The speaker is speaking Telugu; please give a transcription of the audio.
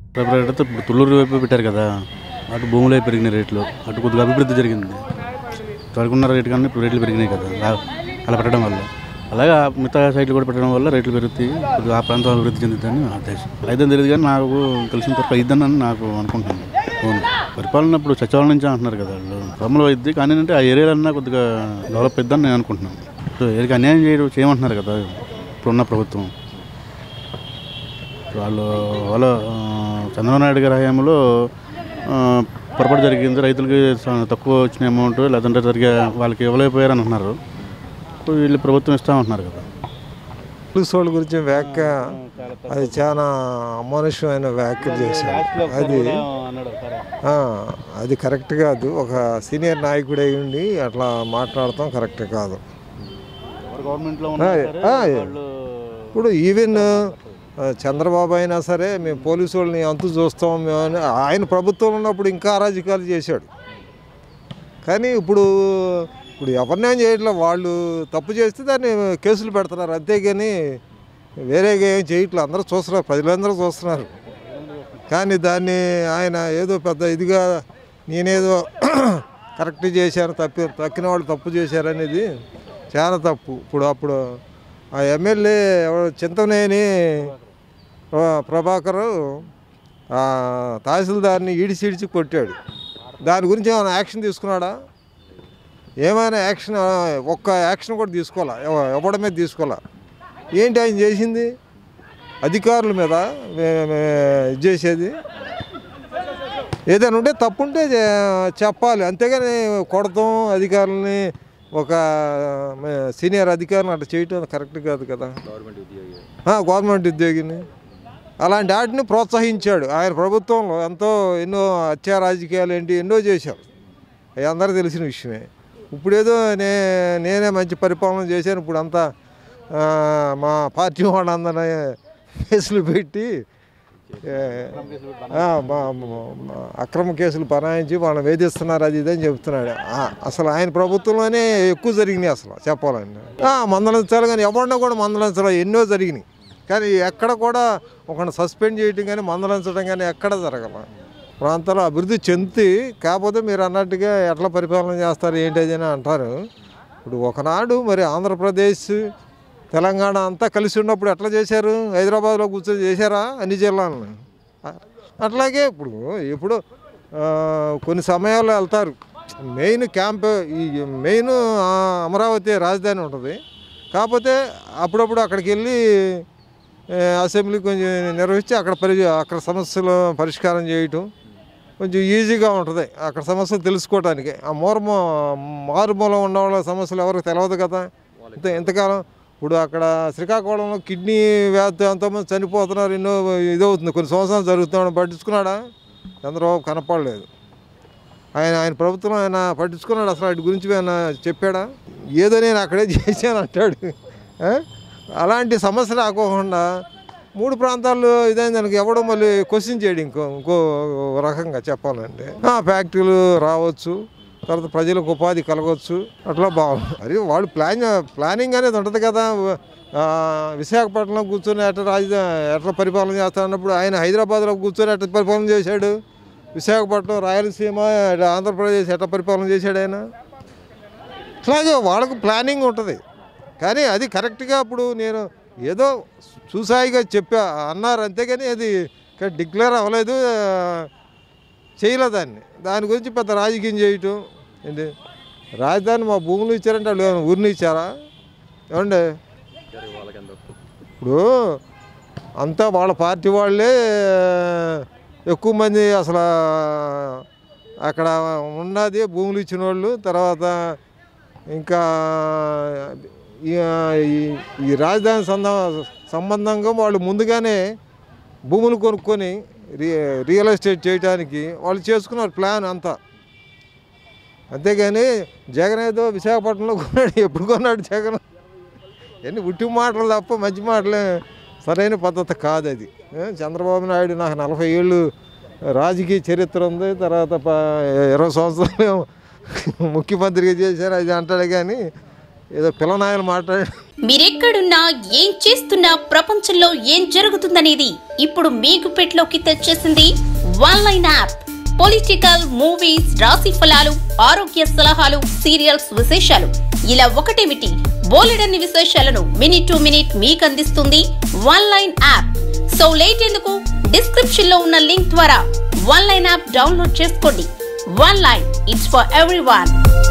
రేపు ఇప్పుడు తుళ్ళూరు వైపు పెట్టారు కదా అటు భూములే పెరిగినాయి రేట్లు అటు కొద్దిగా అభివృద్ధి జరిగింది తడుకున్న రేటు కన్నా ఇప్పుడు రేట్లు పెరిగినాయి కదా అలా- అలా పెట్టడం వల్ల అలాగే ఆ మిగతా సైట్లు కూడా పెట్టడం వల్ల రేట్లు పెరుగుతాయి కొద్దిగా ఆ ప్రాంతం అభివృద్ధి చెందుతుందని నా ఉద్దేశం అయితే తెలియదు కానీ నాకు తెలిసిన తప్ప అయిద్దని నాకు అనుకుంటున్నాను అవును పరిపాలన ఇప్పుడు సచివాలయం నుంచి అంటున్నారు కదా వాళ్ళు ఫార్మల్ అయింది కానీ అంటే ఆ ఏరియాలన్నా కొద్దిగా డెవలప్ అయిద్దని నేను అనుకుంటున్నాను సో ఏరికి అన్యాయం చేయడం చేయమంటున్నారు కదా ఇప్పుడున్న ప్రభుత్వం వాళ్ళు వాళ్ళ ఆ, చంద్రబాబు నాయుడు గారి హయాంలో ఆ, పొరపాటు జరిగింది రైతులకి స- తక్కువ వచ్చిన అమౌంట్ లేదంటే సరిగా వాళ్ళకి ఇవ్వలేకపోయారు అని అంటున్నారు ఇప్పుడు వీళ్ళు ప్రభుత్వం ఇస్తామంటున్నారు కదా పోలీసు వాళ్ళ గురించి వ్యాఖ్య అది చాలా అమానుష్యమైన వ్యాఖ్యలు చేశారు అది ఆ, అది కరెక్ట్ కాదు ఒక సీనియర్ నాయకుడు అయి ఉండి అట్లా మాట్లాడటం కరెక్ట్ కాదు గవర్నమెంట్లో ఆ, ఆ, ఇప్పుడు ఈవెన్ ఆ, చంద్రబాబు అయినా సరే మేము పోలీసు వాళ్ళని అంతు చూస్తాం మేము అని ఆయన ప్రభుత్వం ఉన్నప్పుడు ఇంకా అరాజకాలు చేశాడు కానీ ఇప్పుడు ఇప్పుడు ఎవరినేం చేయట్లేదు వాళ్ళు తప్పు చేస్తే దాన్ని కేసులు పెడుతున్నారు అంతేగాని వేరేగా ఏం చేయట్లేదు అందరూ చూస్తున్నారు ప్రజలందరూ చూస్తున్నారు కానీ దాన్ని ఆయన ఏదో పెద్ద ఇదిగా నేనేదో కరెక్ట్ చేశాను తప్పి తక్కిన వాళ్ళు తప్పు చేశారనేది చాలా తప్పు ఇప్పుడు అప్పుడు ఆ ఎమ్మెల్యే ఎవరు చింతనేని ప్ర- ప్రభాకర్ ఆ తహసీల్దార్ని ఈడిసి ఈడిచి కొట్టాడు దాని గురించి ఏమైనా యాక్షన్ తీసుకున్నాడా ఏమైనా యాక్షన్ ఆ, ఒక్క యాక్షన్ కూడా తీసుకోవాలా ఎవ- ఎవడి మీద తీసుకోవాలా ఏంటి ఆయన చేసింది అధికారుల మీద మే- మే- ఇది చేసేది ఏదైనా ఉంటే తప్పు ఉంటే చే- చెప్పాలి అంతేగాని కొడతాం అధికారులని ఒక మే- సీనియర్ అధికారిని అట్లా చేయటం కరెక్ట్ కాదు కదా ఆ, గవర్నమెంట్ ఉద్యోగిని అలాంటి వాటిని ప్రోత్సహించాడు ఆయన ప్రభుత్వంలో ఎంతో ఎన్నో హత్యా రాజకీయాలు ఏంటి ఎన్నో చేశారు అవి అందరూ తెలిసిన విషయమే ఇప్పుడేదో నే నేనే మంచి పరిపాలన చేశాను ఇప్పుడు అంతా ఆ, మా పార్టీ వాళ్ళందరినీ కేసులు పెట్టి ఏ, ఆ, మా- మా- మా అక్రమ కేసులు బనాయించి వాళ్ళని వేధిస్తున్నారు అది ఇది అని చెప్తున్నాడు ఆ, అసలు ఆయన ప్రభుత్వంలోనే ఎక్కువ జరిగినాయి అసలు చెప్పాలండి ఆ, మందలించాలి కానీ ఎవరినో కూడా మందలించాలి ఎన్నో జరిగినాయి కానీ ఎక్కడ కూడా ఒకరిని సస్పెండ్ చేయటం కానీ మందలించడం కానీ ఎక్కడ జరగల ప్రాంతాల్లో అభివృద్ధి చెంది కాకపోతే మీరు అన్నట్టుగా ఎట్లా పరిపాలన చేస్తారు ఏంటి అది అని అంటారు ఇప్పుడు ఒకనాడు మరి ఆంధ్రప్రదేశ్ తెలంగాణ అంతా కలిసి ఉన్నప్పుడు ఎట్లా చేశారు హైదరాబాద్లో కూర్చొని చేశారా అన్ని జిల్లాలను అ- అట్లాగే ఇప్పుడు ఇప్పుడు ఆ, కొన్ని సమయాల్లో వెళ్తారు మెయిన్ క్యాంప్ ఈ మెయిన్ ఆ, అమరావతి రాజధాని ఉంటుంది కాకపోతే అప్పుడప్పుడు అక్కడికి వెళ్ళి ఏ, అసెంబ్లీ కొంచెం నిర్వహించి అక్కడ పరి అక్కడ సమస్యలు పరిష్కారం చేయటం కొంచెం ఈజీగా ఉంటుంది అక్కడ సమస్యలు తెలుసుకోవడానికి ఆ మూరమో మారుమూల ఉన్న వాళ్ళ సమస్యలు ఎవరికి తెలియదు కదా ఇంత ఇంతకాలం ఇప్పుడు అక్కడ శ్రీకాకుళంలో కిడ్నీ వ్యాధి ఎంతోమంది చనిపోతున్నారు ఎన్నో ఇదవుతుంది కొన్ని సంవత్సరాలు జరుగుతున్నాడు పట్టించుకున్నాడా చంద్రబాబు కనపడలేదు ఆయన ఆయన ప్రభుత్వం ఆయన పట్టించుకున్నాడు అసలు వాటి గురించి ఆయన చెప్పాడా ఏదో నేను అక్కడే చేశాను అంటాడు ఆ? అలాంటి సమస్య రాకోకుండా మూడు ప్రాంతాల్లో ఇదైంది దానికి ఎవడో మళ్ళీ క్వశ్చన్ చేయడం ఇంకో ఇంకో రకంగా చెప్పాలంటే ఆ, ఫ్యాక్టరీలు రావచ్చు తర్వాత ప్రజలకు ఉపాధి కలగవచ్చు అట్లా బాగుంది మరి వాళ్ళు ప్లాన్ ప్లానింగ్ అనేది ఉంటుంది కదా ఆ, విశాఖపట్నంలో కూర్చొని ఎట్లా రాజధాని ఎట్లా పరిపాలన చేస్తానన్నప్పుడు ఆయన హైదరాబాద్లో కూర్చొని ఎట్లా పరిపాలన చేశాడు విశాఖపట్నం రాయలసీమ ఇటు ఆంధ్రప్రదేశ్ ఎట్లా పరిపాలన చేశాడు ఆయన అట్లాగే వాళ్ళకు ప్లానింగ్ ఉంటుంది కానీ అది కరెక్ట్గా ఇప్పుడు నేను ఏదో చూసాయిగా చెప్పా అన్నారు అంతేగాని అది డిక్లేర్ అవ్వలేదు ఆ, చేయలేదు దాన్ని దాని గురించి పెద్ద రాజకీయం చేయటం ఏంటి రాజధాని మా భూములు ఇచ్చారంటే వాళ్ళు ఏమైనా ఊరిని ఇచ్చారా ఏమండి ఇప్పుడు అంతా వాళ్ళ పార్టీ వాళ్ళే ఎక్కువ మంది అసలు అక్కడ ఉన్నది భూములు ఇచ్చిన వాళ్ళు తర్వాత ఇంకా ఈ- ఈ- ఈ రాజధాని సంద సంబంధంగా వాళ్ళు ముందుగానే భూములు కొనుక్కొని రి రియల్ ఎస్టేట్ చేయడానికి వాళ్ళు చేసుకున్నారు ప్లాన్ అంతా అంతేగాని జగన్ ఏదో విశాఖపట్నంలో కొన్నాడు ఎప్పుడు కొన్నాడు జగన్ ఎన్ని ఉట్టి మాటలు తప్ప మంచి మాటలే సరైన పద్ధతి కాదు అది ఏ, చంద్రబాబు నాయుడు నాకు నలభై ఏళ్ళు రాజకీయ చరిత్ర ఉంది తర్వాత ప- ఇరవై సంవత్సరాలు ముఖ్యమంత్రిగా చేశారు అది అంటాడు కానీ ఏదో పిల్లనాయలు మాట్లాడి మీరెక్కడున్నా ఏం చేస్తున్నా ప్రపంచంలో ఏం జరుగుతుందనేది ఇప్పుడు మీ గుప్పెట్లోకి తెచ్చేసింది one line app political movies రాశి ఫలాలు ఆరోగ్య సలహాలు సీరియల్స్ విశేషాలు ఇలా ఒకటేమిటి బోలెడన్ని విశేషాలను మినిట్ టు మినిట్ మీకు అందిస్తుంది one line app so late ఎందుకు డిస్క్రిప్షన్ లో ఉన్న లింక్ ద్వారా వన్ లైన్ యాప్ డౌన్లోడ్ చేసుకోండి one line it's for every